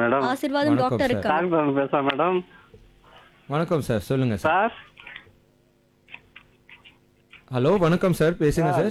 Madam Asirvatham வணக்கம் doctor sir. இருக்காங்க doctor பேசுறேன் மேடம் வணக்கம் சார் சொல்லுங்க சார் சார் ஹலோ வணக்கம் சார் பேசுங்க சார்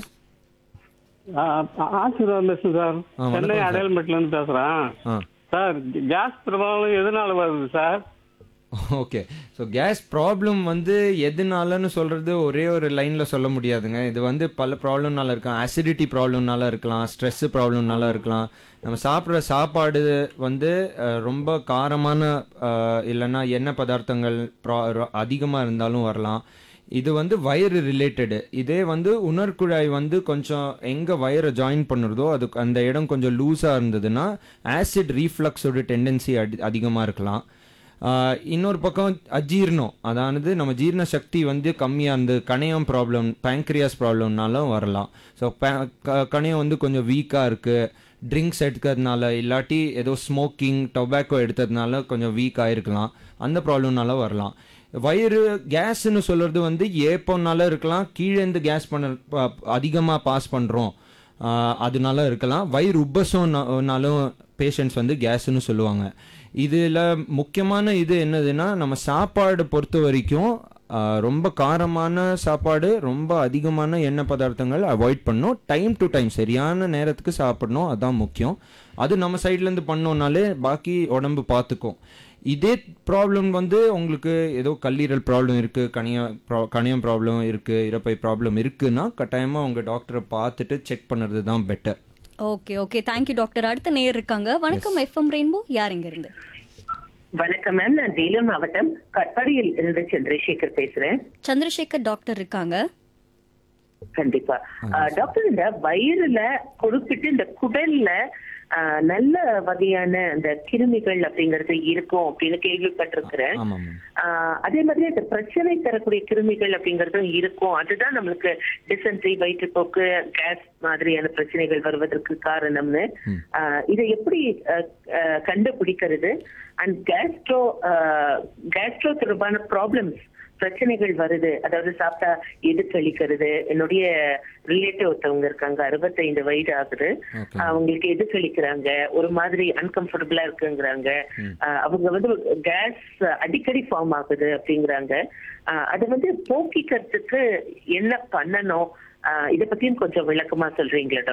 ஆ, ஆ- ஆசீர்வாதம் பேசுறேன் சார் ஆ, வணக்கம் சென்னை சார். அடையாளமேட்ல இருந்து பேசுறேன் ஆ சார் கேஸ் பிரபாவம் எதனால வருது sir okay so gas problem வந்து எதுனாலன்னு சொல்றது ஒரே ஒரு லைன்ல சொல்ல முடியாதுங்க இது வந்து பல ப்ராப்ளம்னால இருக்கலாம் அசிடிட்டி ப்ராப்ளம்னால இருக்கலாம் ஸ்ட்ரெஸ் ப்ராப்ளம்னால இருக்கலாம் நம்ம சாப்பிட்ற சாப்பாடு வந்து அஹ், ரொம்ப காரமான அஹ், இல்லைன்னா எண்ணெய் பதார்த்தங்கள் அதிகமாக இருந்தாலும் வரலாம் இது வந்து வயிறு ரிலேட்டடு இதே வந்து உணர்குழாய் வந்து கொஞ்சம் எங்கே வயிறை ஜாயின் பண்ணுறதோ அது அந்த இடம் கொஞ்சம் லூஸாக இருந்ததுன்னா ஆசிட் ரீஃப்ளக்ஸோட டெண்டன்சி அடி அதிகமாக இருக்கலாம் ஆஹ் இன்னொரு பக்கம் அஜீர்ணம் அதானது நம்ம ஜீரண சக்தி வந்து கம்மியாக இருந்து கணையம் ப்ராப்ளம் பேங்க்ரியாஸ் ப்ராப்ளம்னாலும் வரலாம் ஸோ கணையம் வந்து கொஞ்சம் வீக்காக இருக்குது ட்ரிங்க்ஸ் எடுக்கிறதுனால இல்லாட்டி ஏதோ ஸ்மோக்கிங் டொபாக்கோ எடுத்ததுனால கொஞ்சம் வீக் ஆயிருக்கலாம் அந்த ப்ராப்ளம்னால வரலாம் வயிறு கேஸ்ன்னு சொல்கிறது வந்து ஏப்பம்னால இருக்கலாம் கீழேருந்து கேஸ் பண்ண அதிகமாக பாஸ் பண்ணுறோம் அதனால இருக்கலாம் வயிறு உப்பசம்னாலும் பேஷண்ட்ஸ் வந்து கேஸ்ன்னு சொல்லுவாங்க இதில் முக்கியமான இது என்னதுன்னா நம்ம சாப்பாடு பொறுத்த வரைக்கும் ஆஹ், ரொம்ப காரமான சாப்பாடு ரொம்ப அதிகமான எண்ணெய் பதார்த்தங்கள் அவாய்ட் பண்ணணும் டைம் டு டைம் சரியான நேரத்துக்கு சாப்பிடணும் அதான் முக்கியம் அது நம்ம சைட்லேருந்து பண்ணோம்னாலே பாக்கி உடம்பு பார்த்துக்கும் இதே ப்ராப்ளம் வந்து உங்களுக்கு ஏதோ கல்லீரல் ப்ராப்ளம் இருக்குது கணிய ப்ரா- கணியம் ப்ராப்ளம் இருக்குது இறப்பை ப்ராப்ளம் இருக்குன்னா கட்டாயமாக உங்கள் டாக்டரை பார்த்துட்டு செக் பண்ணுறது தான் better okay okay thank you doctor அடுத்த நேர் இருக்காங்க வணக்கம் எஃப்எம் ரெயின்போ யார் இங்க இருந்து வணக்கம் மேம் நான் வேலூர் மாவட்டம் கட்பாடியில் இருந்து சந்திரசேகர் பேசுறேன் சந்திரசேகர் டாக்டர் இருக்காங்க கண்டிப்பா ஆஹ், டாக்டர் இந்த வயிறுல குறிப்பிட்டு இந்த குடல்ல ஆஹ், நல்ல வகையான அந்த கிருமிகள் அப்படிங்கறது இருக்கும் அப்படின்னு கேள்விப்பட்டிருக்கிறேன் ஆமாம் மேம் ஆஹ், அதே மாதிரி இந்த பிரச்சனை தரக்கூடிய கிருமிகள் அப்படிங்கறதும் இருக்கும் அதுதான் நம்மளுக்கு டிசென்ட்ரி வயிற்றுப்போக்கு கேஸ் மாதிரியான பிரச்சனைகள் வருவதற்கு காரணம்னு ஆஹ், இதை எப்படி ஆஹ், ஆஹ், கண்டுபிடிக்கிறது அண்ட் கேஸ்ட்ரோ கேஸ்ட்ரோ தொடர்பான ப்ராப்ளம்ஸ் பிரச்சனைகள் வருது அதாவது சாப்பிட்டா எது கழிக்கிறது என்னுடைய ரிலேட்டிவ் ஒருத்தவங்க இருக்காங்க அறுபத்தைந்து வயது ஆகுது Okay. அவங்களுக்கு எது கழிக்கிறாங்க ஒரு மாதிரி அன்கம்ஃபர்டபுளா இருக்குங்கிறாங்க ஆஹ் அவங்க வந்து கேஸ் அடிக்கடி ஃபார்ம் ஆகுது அப்படிங்கிறாங்க ஆஹ் அதை வந்து போக்கிக்கிறதுக்கு என்ன பண்ணணும் ஆஹ் இத பத்தியும் கொஞ்சம் விளக்கமா சொல்றீங்களா